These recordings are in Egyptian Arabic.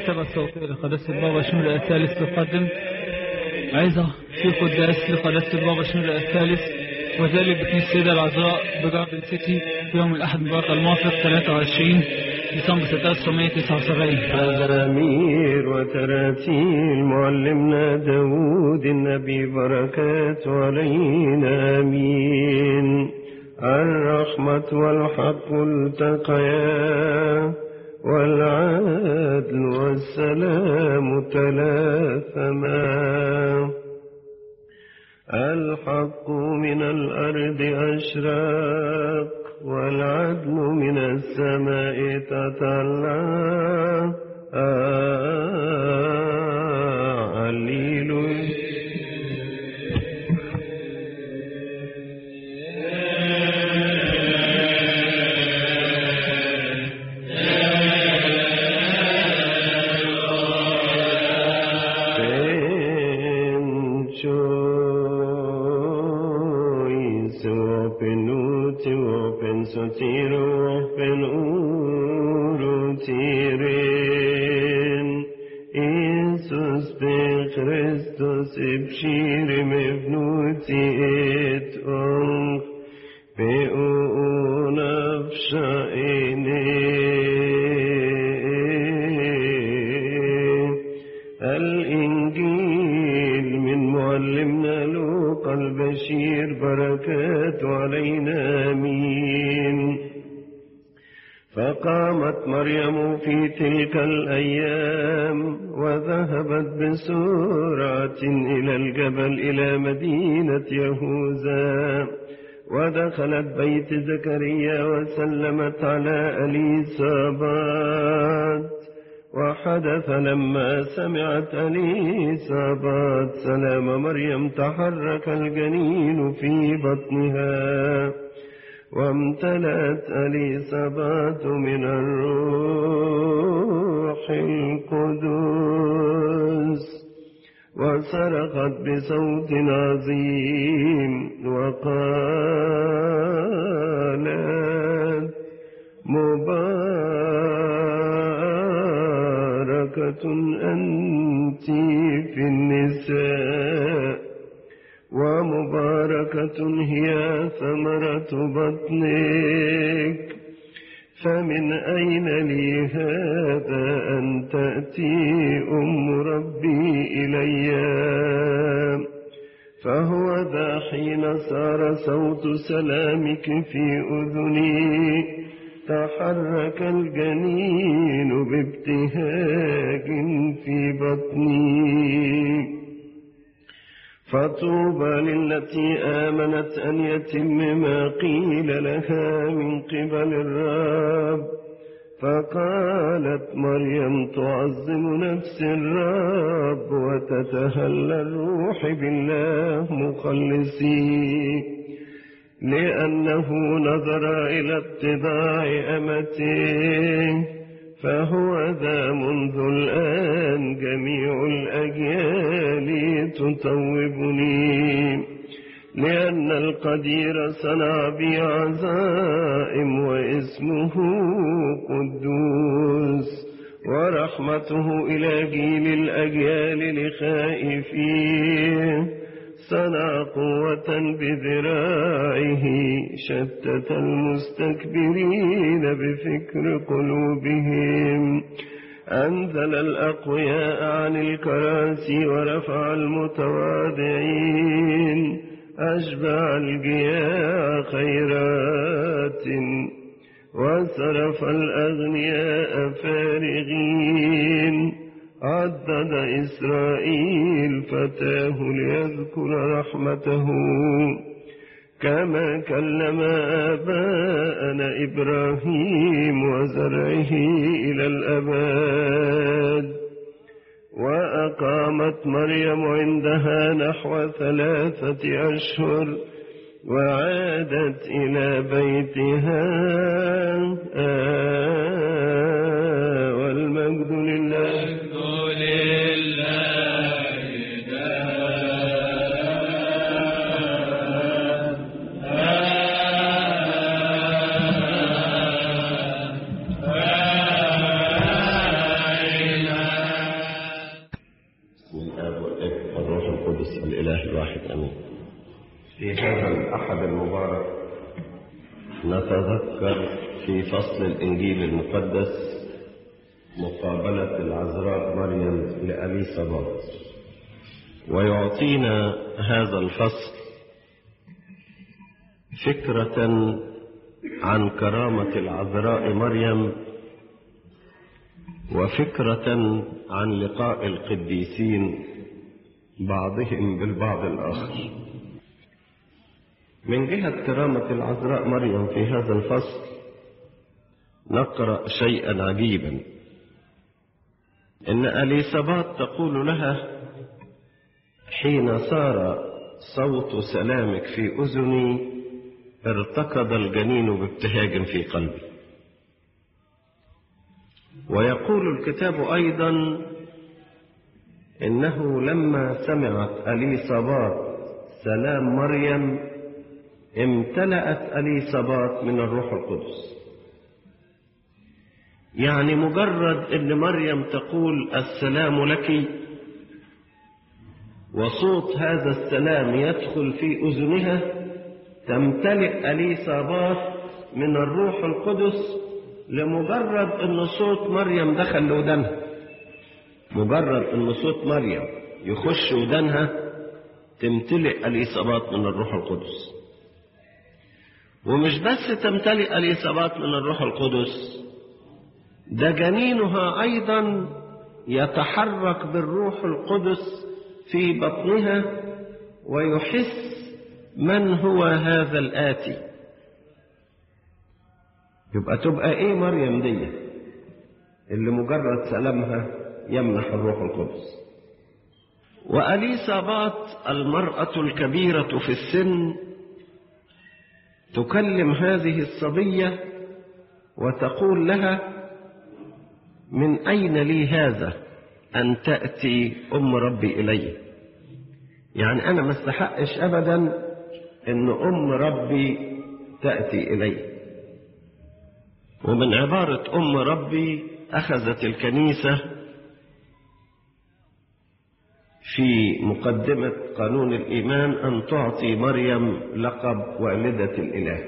بالمناسبة الصوتية لقداسة البابا شنود الثالث تقدم عظة في قداس لقداسة البابا شنود الثالث وذلك بكنيسة السيدة العذراء بجاردن سيتي في يوم الأحد المبارك الموافق 23 ديسمبر 1979 مزامير وتراتيل معلمنا داود النبي بركات علينا آمين الرحمة والحق التقيا والعدل والسلام تلاثما الحق من الأرض أشرق والعدل من السماء تطلع آه هللويا Sotiro open urutirin Isus pe Christus ibshiri mevnuti et onk Pe unafsha الإنجيل من معلمنا لوقا البشير بركات علينا آمين فقامت مريم في تلك الأيام وذهبت بسرعة إلى الجبل إلى مدينة يهوذا ودخلت بيت زكريا وسلمت على أليصابات وحدث لما سمعت أليصابات سلام مريم تحرك الجنين في بطنها وامتلأت أليصابات من الروح القدس وصرخت بصوت عظيم وقالت مباركة أنت في النساء ومباركة هي ثمرة بطنك فمن أين لي هذا أن تأتي أم ربي إلي فهو ذا حين صار صوت سلامك في أذني تحرك الجنين بابتهاج في بطني فطوبى للتي آمنت أن يتم ما قيل لها من قبل الرب فقالت مريم تعظم نفس الرب وتتهلى الروح بالله مخلصي لأنه نظر إلى اتباع أمته فهو ذا منذ الآن جميع الأجيال تطوبني لأن القدير صنع بي عزائم واسمه قدوس ورحمته إلى جيل الأجيال لخائفيه صنع قوة بذراعه شتت المستكبرين بفكر قلوبهم أنزل الأقوياء عن الكراسي ورفع المتواضعين أشبع الجياع خيرات وصرف الأغنياء فارغين عدد إسرائيل فتاه ليذكر رحمته كما كلم آباءنا إبراهيم وزرعه إلى الأباد وأقامت مريم عندها نحو ثلاثة أشهر وعادت إلى بيتها آه والمجد لله في هذا الأحد المبارك نتذكر في فصل الإنجيل المقدس مقابلة العذراء مريم لأليصابات ويعطينا هذا الفصل فكرة عن كرامة العذراء مريم وفكرة عن لقاء القديسين بعضهم بالبعض الآخر من جهة كرامة العذراء مريم في هذا الفصل نقرأ شيئا عجيبا إن أليصابات تقول لها حين صار صوت سلامك في أذني ارتكض الجنين بابتهاج في قلبي ويقول الكتاب أيضا إنه لما سمعت أليصابات سلام مريم امتلأت أليصابات من الروح القدس يعني مجرد ان مريم تقول السلام لك وصوت هذا السلام يدخل في اذنها تمتلئ اليصابات من الروح القدس لمجرد ان صوت مريم دخل لودنها مجرد ان صوت مريم يخش ودنها تمتلئ اليصابات من الروح القدس ومش بس تمتلئ اليصابات من الروح القدس ده جنينها أيضا يتحرك بالروح القدس في بطنها ويحس من هو هذا الآتي يبقى تبقى إيه مريم دي اللي مجرد سلامها يمنح الروح القدس وأليصابات المرأة الكبيرة في السن تكلم هذه الصبية وتقول لها من أين لي هذا أن تأتي أم ربي إلي يعني أنا ما استحقش أبدا أن أم ربي تأتي إلي ومن عبارة أم ربي أخذت الكنيسة في مقدمة قانون الإيمان أن تعطي مريم لقب والدة الإله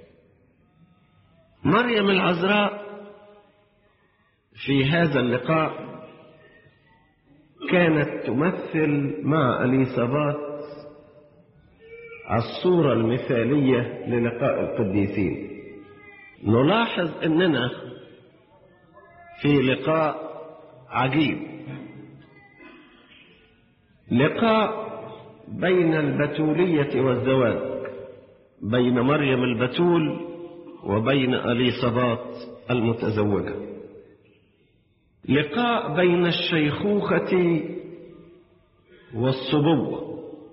مريم العذراء في هذا اللقاء كانت تمثل مع أليصابات الصورة المثالية للقاء القديسين نلاحظ أننا في لقاء عجيب لقاء بين البتولية والزواج بين مريم البتول وبين أليصابات المتزوجة لقاء بين الشيخوخة والصبوة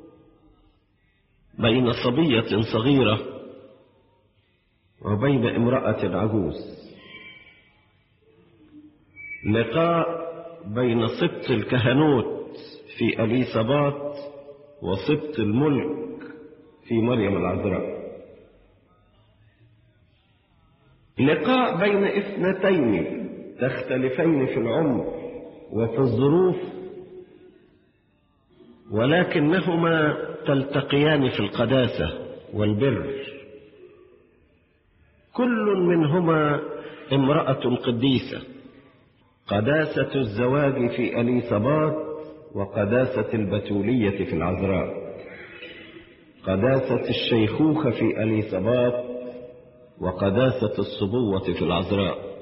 بين صبية صغيرة وبين امرأة عجوز لقاء بين سبط الكهنوت في أليصابات وسبط الملك في مريم العذراء لقاء بين اثنتين تختلفين في العمر وفي الظروف ولكنهما تلتقيان في القداسة والبر كل منهما امرأة قديسة قداسة الزواج في أليصابات وقداسة البتولية في العذراء قداسة الشيخوخة في أليصابات وقداسة الصبوة في العذراء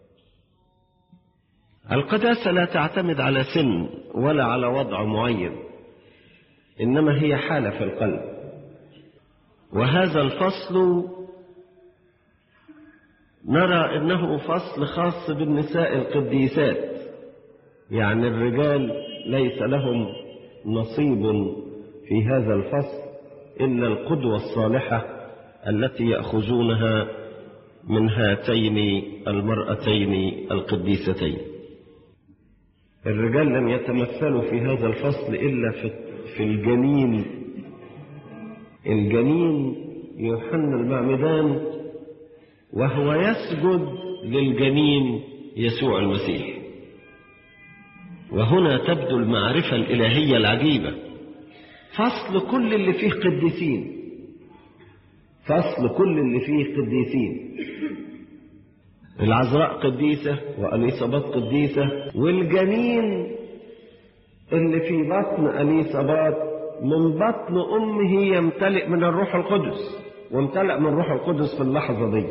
القداسة لا تعتمد على سن ولا على وضع معين إنما هي حالة في القلب وهذا الفصل نرى إنه فصل خاص بالنساء القديسات يعني الرجال ليس لهم نصيب في هذا الفصل إلا القدوة الصالحة التي يأخذونها من هاتين المرأتين القديستين الرجال لم يتمثلوا في هذا الفصل إلا في الجنين الجنين يوحنا المعمدان وهو يسجد للجنين يسوع المسيح وهنا تبدو المعرفة الإلهية العجيبة فصل كل اللي فيه قديسين فصل كل اللي فيه قديسين العذراء قديسة وأليصابات قديسة والجنين اللي في بطن أليصابات من بطن أمه يمتلئ من الروح القدس وامتلأ من الروح القدس في اللحظة دي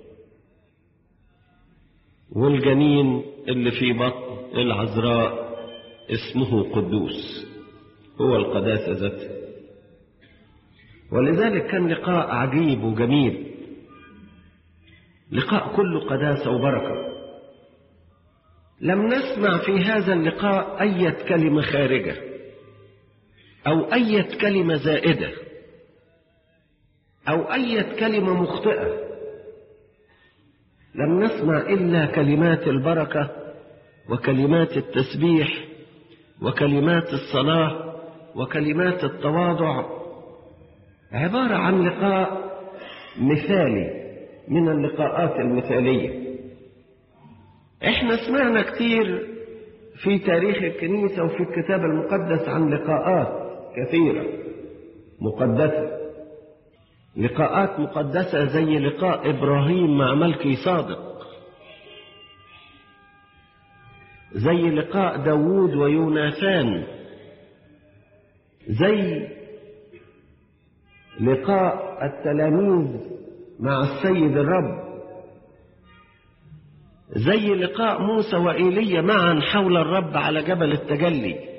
والجنين اللي في بطن العذراء اسمه قدوس هو القداسة ذاتها ولذلك كان لقاء عجيب وجميل لقاء كله قداسة وبركة لم نسمع في هذا اللقاء أية كلمة خارجة أو أية كلمة زائدة أو أية كلمة مخطئة لم نسمع إلا كلمات البركة وكلمات التسبيح وكلمات الصلاة وكلمات التواضع عبارة عن لقاء مثالي من اللقاءات المثالية احنا سمعنا كتير في تاريخ الكنيسة وفي الكتاب المقدس عن لقاءات كثيرة مقدسة لقاءات مقدسة زي لقاء إبراهيم مع ملكي صادق زي لقاء داوود ويوناثان زي لقاء التلاميذ مع السيد الرب زي لقاء موسى وإيليا معا حول الرب على جبل التجلي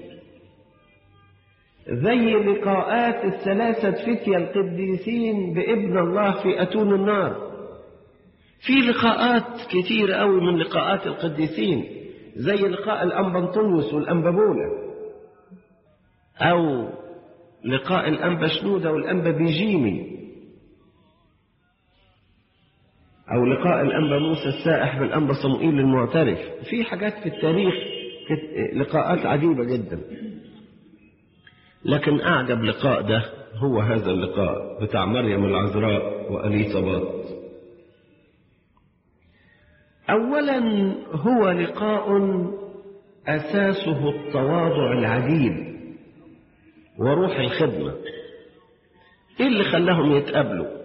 زي لقاءات الثلاثة فتية القديسين بابن الله في أتون النار في لقاءات كتير قوي من لقاءات القديسين زي لقاء الأنبنطونيوس والأنبابولة أو لقاء الأنبا شنودة والأنبا بيجيمي أو لقاء الأنبا موسى السائح بالأنبا صموئيل المعترف في حاجات في التاريخ لقاءات عجيبة جدا لكن أعجب لقاء ده هو هذا اللقاء بتاع مريم العذراء وأليصابات أولا هو لقاء أساسه التواضع العجيب وروح الخدمة إيه اللي خلاهم يتقابلوا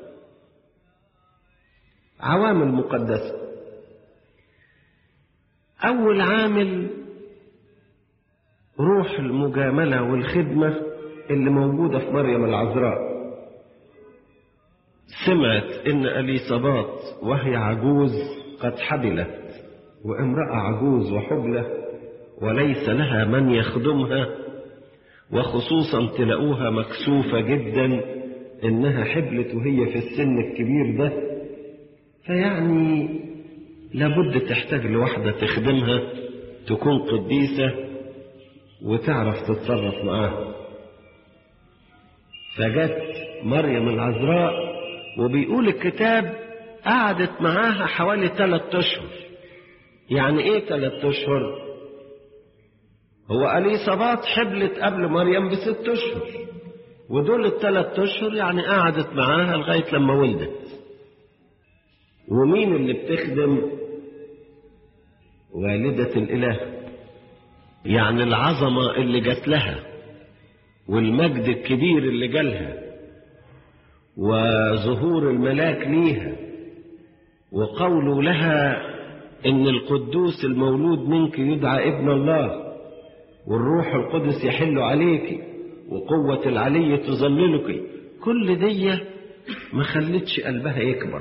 عوامل مقدسة أول عامل روح المجاملة والخدمة اللي موجودة في مريم العذراء سمعت إن أليصابات وهي عجوز قد حبلت وامرأة عجوز وحبلة وليس لها من يخدمها وخصوصا تلاقوها مكسوفة جدا إنها حبلت وهي في السن الكبير ده فيعني لابد تحتاج لواحدة تخدمها تكون قديسة وتعرف تتصرف معاها فجت مريم العذراء وبيقول الكتاب قعدت معاها حوالي ثلاثة أشهر يعني إيه ثلاثة أشهر؟ هو أليصابات حبلت قبل مريم بست أشهر ودول الثلاث أشهر يعني قعدت معاها لغاية لما ولدت ومين اللي بتخدم والدة الإله يعني العظمة اللي جات لها والمجد الكبير اللي جالها وظهور الملاك ليها وقوله لها إن القدوس المولود منك يدعى ابن الله والروح القدس يحل عليك وقوة العلي تظللك كل دي ما خلتش قلبها يكبر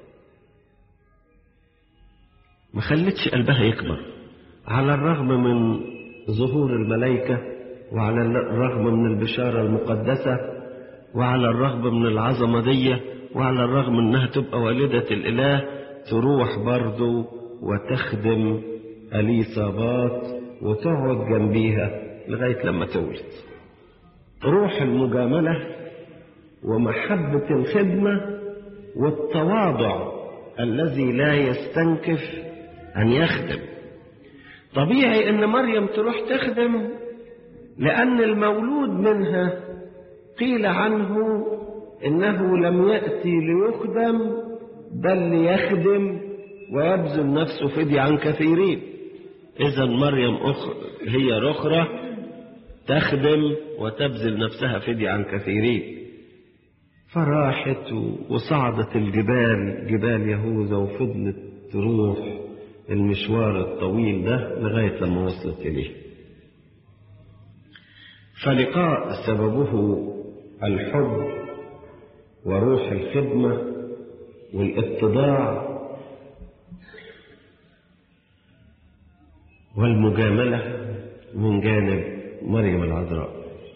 ما خلتش قلبها يكبر على الرغم من ظهور الملائكة وعلى الرغم من البشارة المقدسة وعلى الرغم من العظمة دي وعلى الرغم انها تبقى والدة الاله تروح برضو وتخدم اليصابات وتقعد جنبيها لغاية لما تولد روح المجاملة ومحبة الخدمة والتواضع الذي لا يستنكف أن يخدم طبيعي أن مريم تروح تخدم لأن المولود منها قيل عنه إنه لم يأتي ليخدم بل ليخدم ويبذل نفسه فدية عن كثيرين إذا مريم أخرى هي رخرة تخدم وتبذل نفسها فدية عن كثيرين فراحت وصعدت الجبال جبال يهوذا وفضلت تروح المشوار الطويل ده لغاية لما وصلت إليه فلقاء سببه الحب وروح الخدمة والاتضاع والمجاملة من جانب مريم العذراء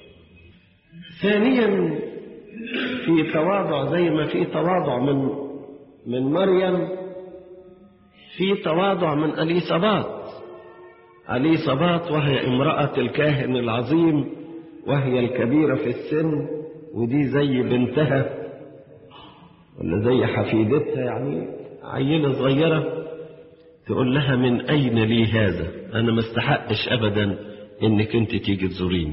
ثانيا في تواضع زي ما في تواضع من من مريم في تواضع من أليصابات أليصابات وهي امرأة الكاهن العظيم وهي الكبيرة في السن ودي زي بنتها ولا زي حفيدتها يعني عيلة صغيرة تقول لها من أين لي هذا أنا ما استحقش أبدا إنك أنت تيجي تزوريني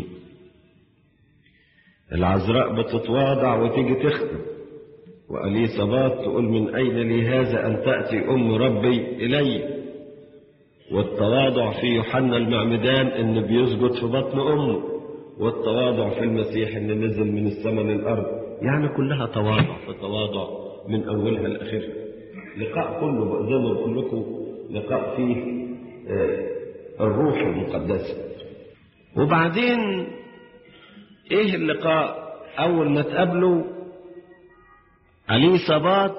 العذراء بتتواضع وتيجي تخدم وأليصابات تقول من أين لي هذا أن تأتي أم ربي إلي والتواضع في يوحنا المعمدان إن بيسجد في بطن أمه والتواضع في المسيح إن نزل من السماء للأرض يعني كلها تواضع في تواضع من أولها لآخرها لقاء كله زي ما بقول لكم لقاء فيه الروح المقدسة وبعدين ايه اللقاء اول ما تقابلوا أليصابات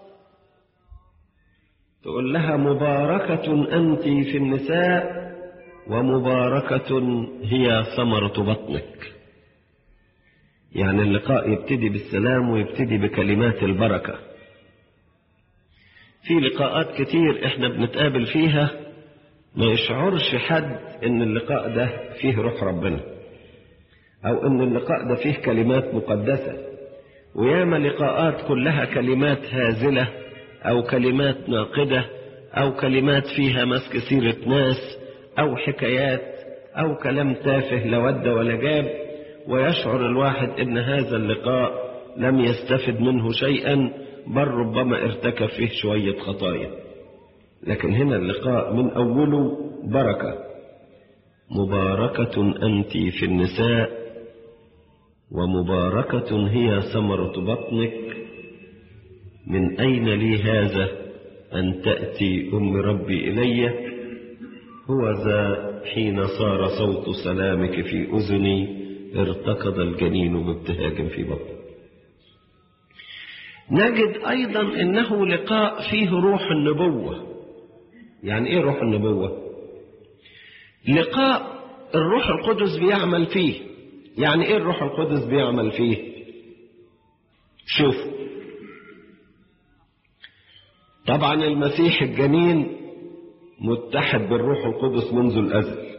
تقول لها مباركة أنت في النساء ومباركة هي ثمرة بطنك يعني اللقاء يبتدي بالسلام ويبتدي بكلمات البركة في لقاءات كتير احنا بنتقابل فيها ما يشعرش حد ان اللقاء ده فيه روح ربنا او ان اللقاء ده فيه كلمات مقدسة وياما لقاءات كلها كلمات هازلة او كلمات ناقدة او كلمات فيها مسك سيرة ناس او حكايات او كلام تافه لا ود ولا جاب ويشعر الواحد ان هذا اللقاء لم يستفد منه شيئا بل ربما ارتكب فيه شوية خطايا لكن هنا اللقاء من أوله بركة مباركة أنت في النساء ومباركة هي ثمرة بطنك من أين لي هذا أن تأتي أم ربي إلي هو ذا حين صار صوت سلامك في أذني ارتكض الجنين بابتهاج في بطني نجد أيضا أنه لقاء فيه روح النبوة يعني إيه روح النبوة لقاء الروح القدس بيعمل فيه يعني إيه الروح القدس بيعمل فيه شوف طبعا المسيح الجنين متحد بالروح القدس منذ الأزل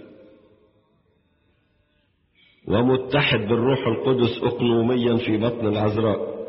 ومتحد بالروح القدس أقنوميا في بطن العذراء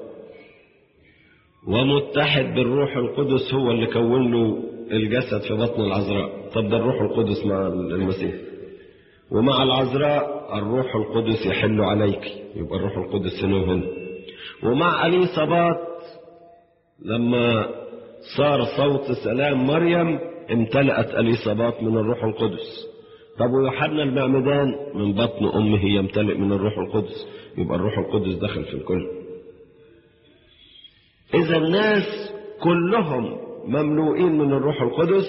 ومتحد بالروح القدس هو اللي كون له الجسد في بطن العذراء طب ده الروح القدس مع المسيح ومع العذراء الروح القدس يحل عليك يبقى الروح القدس هنا وهنا ومع أليصابات لما صار صوت سلام مريم امتلأت أليصابات من الروح القدس طب ويوحنا المعمدان من بطن أمه يمتلئ من الروح القدس يبقى الروح القدس دخل في الكل إذا الناس كلهم مملوئين من الروح القدس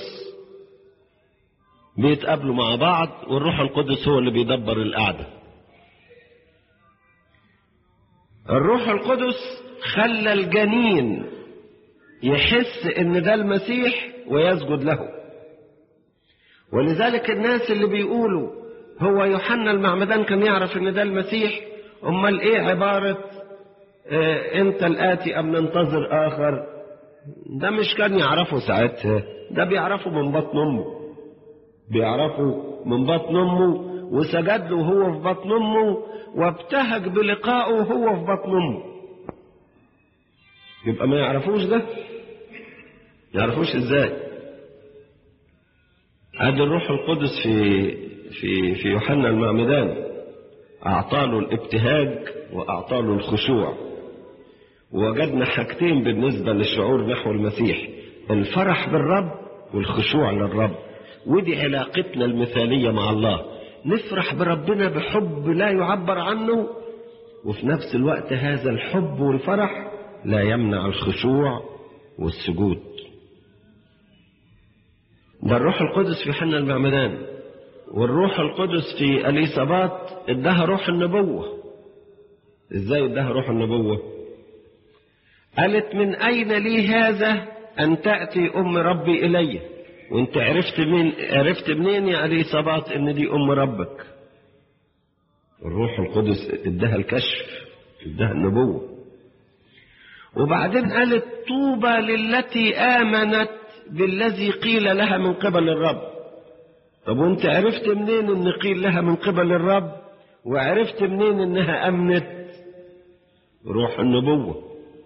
بيتقابلوا مع بعض والروح القدس هو اللي بيدبر القعدة الروح القدس خلى الجنين يحس ان ده المسيح ويسجد له ولذلك الناس اللي بيقولوا هو يوحنا المعمدان كان يعرف ان ده المسيح امال ايه عبارة اه انت الاتي ام ننتظر اخر ده مش كان يعرفه ساعتها ده بيعرفه من بطن امه بيعرفه من بطن امه وسجد له وهو في بطن امه وابتهج بلقائه وهو في بطن امه يبقى ما يعرفوش ده يعرفوش ازاي ادي الروح القدس في في في يوحنا المعمدان اعطاله الابتهاج واعطاله الخشوع ووجدنا حاجتين بالنسبة للشعور نحو المسيح الفرح بالرب والخشوع للرب ودي علاقتنا المثالية مع الله نفرح بربنا بحب لا يعبر عنه وفي نفس الوقت هذا الحب والفرح لا يمنع الخشوع والسجود ده الروح القدس في حنا المعمدان والروح القدس في اليصابات ادها روح النبوة ازاي ادها روح النبوة قالت من اين لي هذا ان تأتي ام ربي الي وانت عرفت من عرفت منين يا اليصابات ان دي ام ربك الروح القدس ادها الكشف ادها النبوة وبعدين قالت طوبى للتي آمنت بالذي قيل لها من قبل الرب طب وانت عرفت منين ان قيل لها من قبل الرب وعرفت منين انها امنت روح النبوة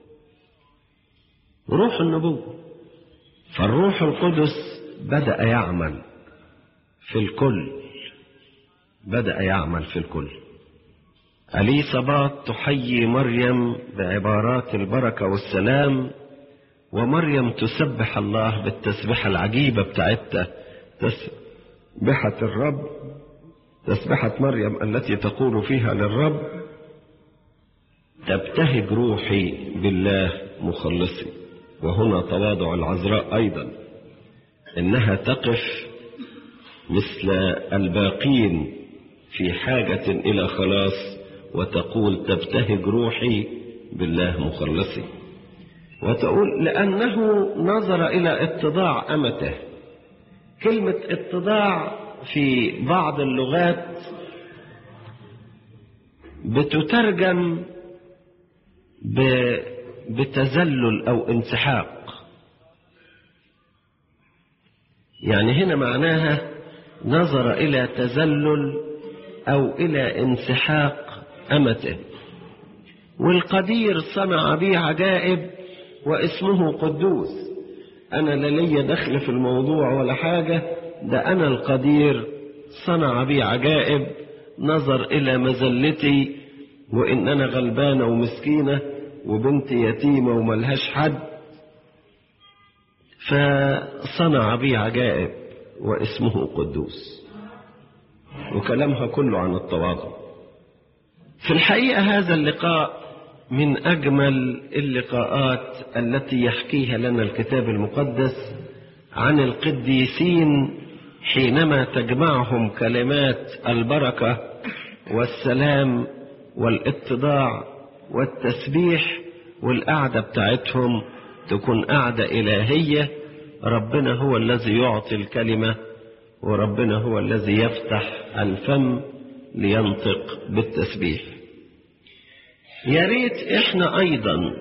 روح النبوة فالروح القدس بدأ يعمل في الكل بدأ يعمل في الكل أليصابات تحيي مريم بعبارات البركة والسلام ومريم تسبح الله بالتسبيحة العجيبة بتاعتها تسبحة الرب تسبحة مريم التي تقول فيها للرب تبتهج روحي بالله مخلصي وهنا تواضع العذراء أيضا إنها تقف مثل الباقين في حاجة إلى خلاص وتقول تبتهج روحي بالله مخلصي وتقول لأنه نظر إلى اتضاع أمته كلمة اتضاع في بعض اللغات بتترجم بتذلل أو انسحاق يعني هنا معناها نظر إلى تذلل أو إلى انسحاق أمته والقدير صنع به عجائب واسمه قدوس أنا لا لي دخل في الموضوع ولا حاجة ده أنا القدير صنع بي عجائب نظر إلى مزلتي وإن أنا غلبانة ومسكينة وبنتي يتيمة وملهاش حد فصنع بي عجائب واسمه قدوس وكلامها كله عن التواضع في الحقيقة هذا اللقاء من أجمل اللقاءات التي يحكيها لنا الكتاب المقدس عن القديسين حينما تجمعهم كلمات البركة والسلام والاتضاع والتسبيح والقعدة بتاعتهم تكون قعدة إلهية ربنا هو الذي يعطي الكلمة وربنا هو الذي يفتح الفم لينطق بالتسبيح يا ريت احنا ايضا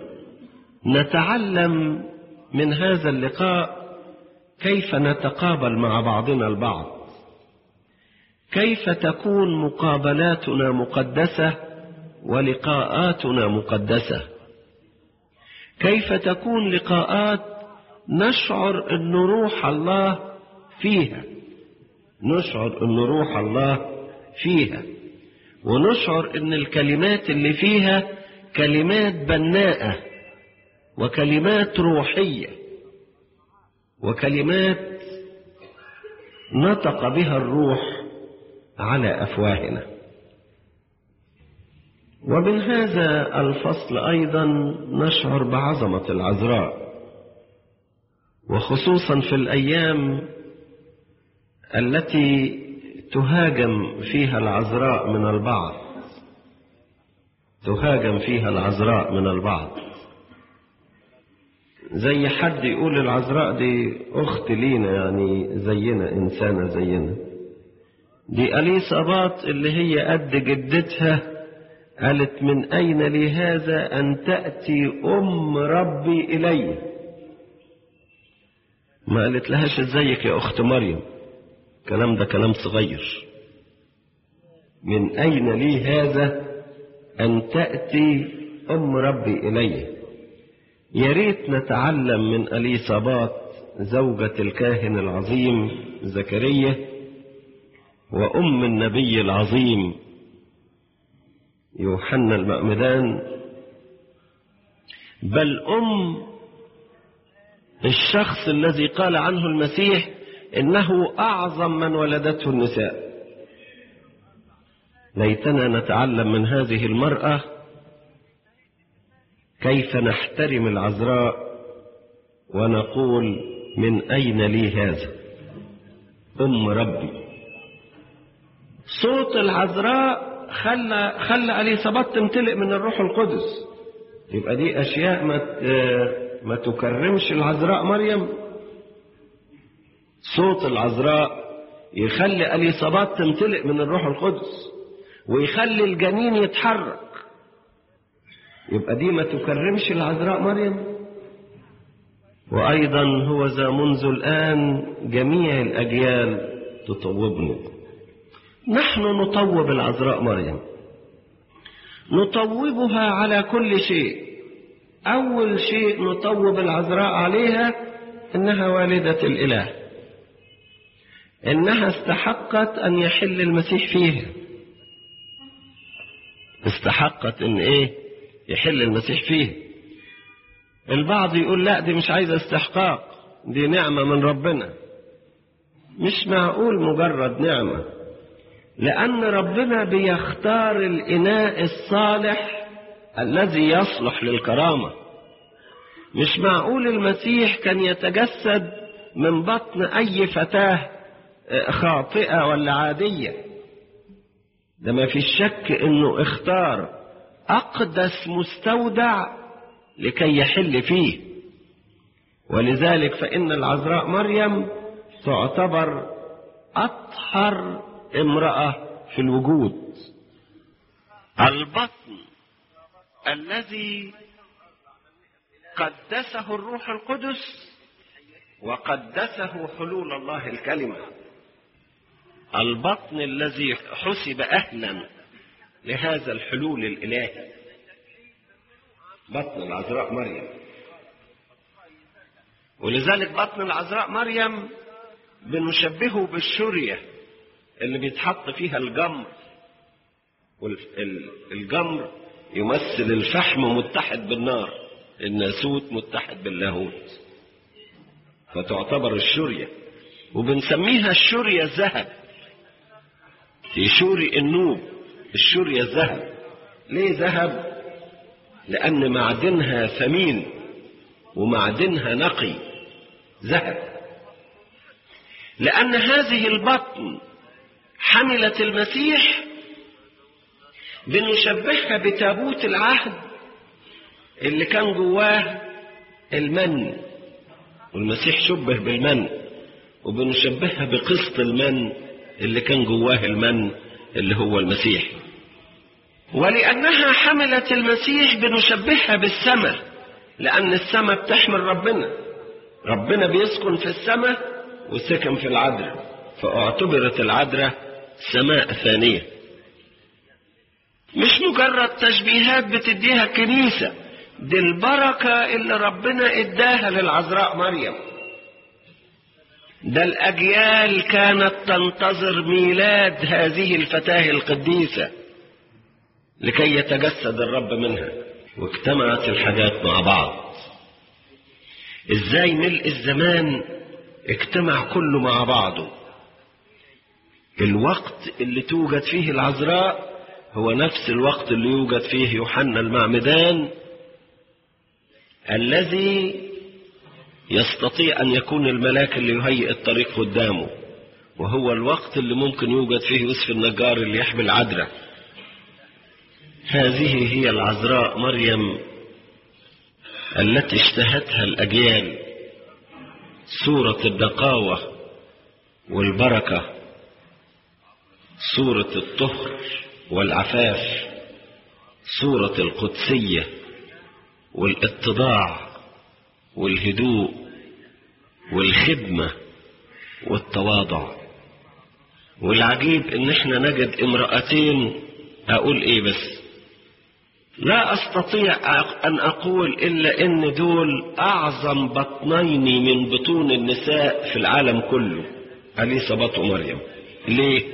نتعلم من هذا اللقاء كيف نتقابل مع بعضنا البعض كيف تكون مقابلاتنا مقدسه ولقاءاتنا مقدسه كيف تكون لقاءات نشعر ان روح الله فيها نشعر ان روح الله فيها ونشعر ان الكلمات اللي فيها كلمات بناءة وكلمات روحية وكلمات نطق بها الروح على أفواهنا ومن هذا الفصل أيضا نشعر بعظمة العذراء وخصوصا في الأيام التي تهاجم فيها العذراء من البعض تهاجم فيها العذراء من البعض زي حد يقول العذراء دي أخت لينا يعني زينا إنسانة زينا دي أليصابات اللي هي قد جدتها قالت من أين لي هذا أن تأتي أم ربي إلي ما قالت لهاش ازيك يا أخت مريم الكلام ده كلام صغير من أين لي هذا أن تأتي أم ربي إلي يا ريت نتعلم من أليصابات زوجة الكاهن العظيم زكريا وأم النبي العظيم يوحنا المأمدان بل أم الشخص الذي قال عنه المسيح إنه أعظم من ولدته النساء ليتنا نتعلم من هذه المرأة كيف نحترم العذراء ونقول من أين لي هذا أم ربي صوت العذراء خلى خلى اليصابات تمتلئ من الروح القدس يبقى دي اشياء ما ما تكرمش العذراء مريم صوت العذراء يخلي اليصابات تمتلئ من الروح القدس ويخلي الجنين يتحرك يبقى دي ما تكرمش العذراء مريم وايضا هو ذا منذ الان جميع الاجيال تطوبني نحن نطوب العذراء مريم نطوبها على كل شيء أول شيء نطوب العذراء عليها إنها والدة الإله إنها استحقت أن يحل المسيح فيها استحقت إن إيه يحل المسيح فيها البعض يقول لا دي مش عايزة استحقاق دي نعمة من ربنا مش معقول مجرد نعمه لأن ربنا بيختار الإناء الصالح الذي يصلح للكرامة مش معقول المسيح كان يتجسد من بطن أي فتاة خاطئة ولا عادية ده ما في شك إنه اختار أقدس مستودع لكي يحل فيه ولذلك فإن العذراء مريم تعتبر أطهر امرأة في الوجود البطن الذي قدسه الروح القدس وقدسه حلول الله الكلمة البطن الذي حسب أهلا لهذا الحلول الإلهي بطن العذراء مريم ولذلك بطن العذراء مريم بنشبهه بالشريه اللي بيتحط فيها الجمر والجمر يمثل الفحم متحد بالنار الناسوت متحد باللاهوت فتعتبر الشرية وبنسميها الشرية الذهب في شوري النوب الشرية الذهب ليه ذهب لأن معدنها ثمين ومعدنها نقي ذهب لأن هذه البطن حملت المسيح بنشبهها بتابوت العهد اللي كان جواه المن والمسيح شبه بالمن وبنشبهها بقسط المن اللي كان جواه المن اللي هو المسيح ولأنها حملت المسيح بنشبهها بالسماء لأن السماء بتحمل ربنا ربنا بيسكن في السماء وسكن في العذراء فاعتبرت العذراء سماء ثانية مش مجرد تشبيهات بتديها الكنيسة دي البركة اللي ربنا اداها للعذراء مريم ده الأجيال كانت تنتظر ميلاد هذه الفتاة القديسة لكي يتجسد الرب منها واجتمعت الحاجات مع بعض ازاي ملء الزمان اجتمع كله مع بعضه الوقت اللي توجد فيه العذراء هو نفس الوقت اللي يوجد فيه يوحنا المعمدان الذي يستطيع أن يكون الملاك اللي يهيئ الطريق قدامه وهو الوقت اللي ممكن يوجد فيه يوسف النجار اللي يحمل عذراء هذه هي العذراء مريم التي اشتهتها الأجيال صورة النقاوة والبركة صورة الطهر والعفاف صورة القدسية والاتضاع والهدوء والخدمة والتواضع والعجيب ان احنا نجد امرأتين اقول ايه بس لا استطيع ان اقول الا ان دول اعظم بطنين من بطون النساء في العالم كله اليصابات ومريم ليه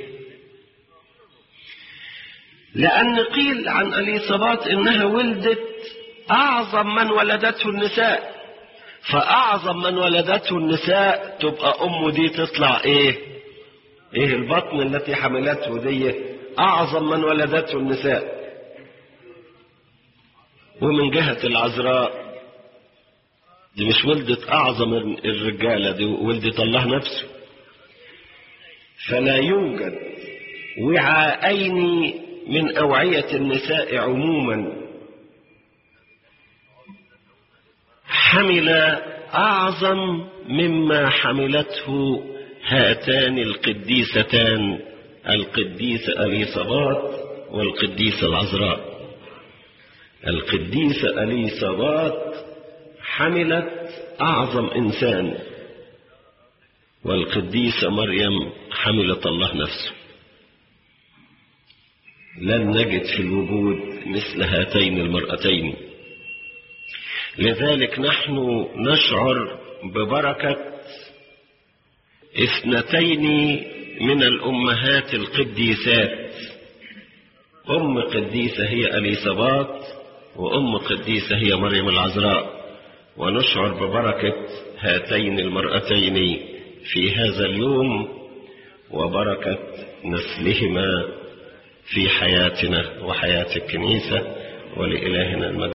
لان قيل عن اليصابات انها ولدت اعظم من ولدته النساء فاعظم من ولدته النساء تبقى امه دي تطلع ايه ايه البطن التي حملته دي أعظم من ولدته النساء ومن جهة العذراء دي مش ولدت أعظم الرجالة دي ولدت الله نفسه فلا يوجد وعاءين من أوعية النساء عموما حمل أعظم مما حملته هاتان القديستان القديسة أليصابات والقديسة العذراء القديسة أليصابات حملت أعظم إنسان والقديسة مريم حملت الله نفسه لن نجد في الوجود مثل هاتين المرأتين لذلك نحن نشعر ببركة اثنتين من الأمهات القديسات أم قديسة هي أليصابات وأم قديسة هي مريم العذراء ونشعر ببركة هاتين المرأتين في هذا اليوم وبركة نسلهما في حياتنا وحياة الكنيسة ولإلهنا المجد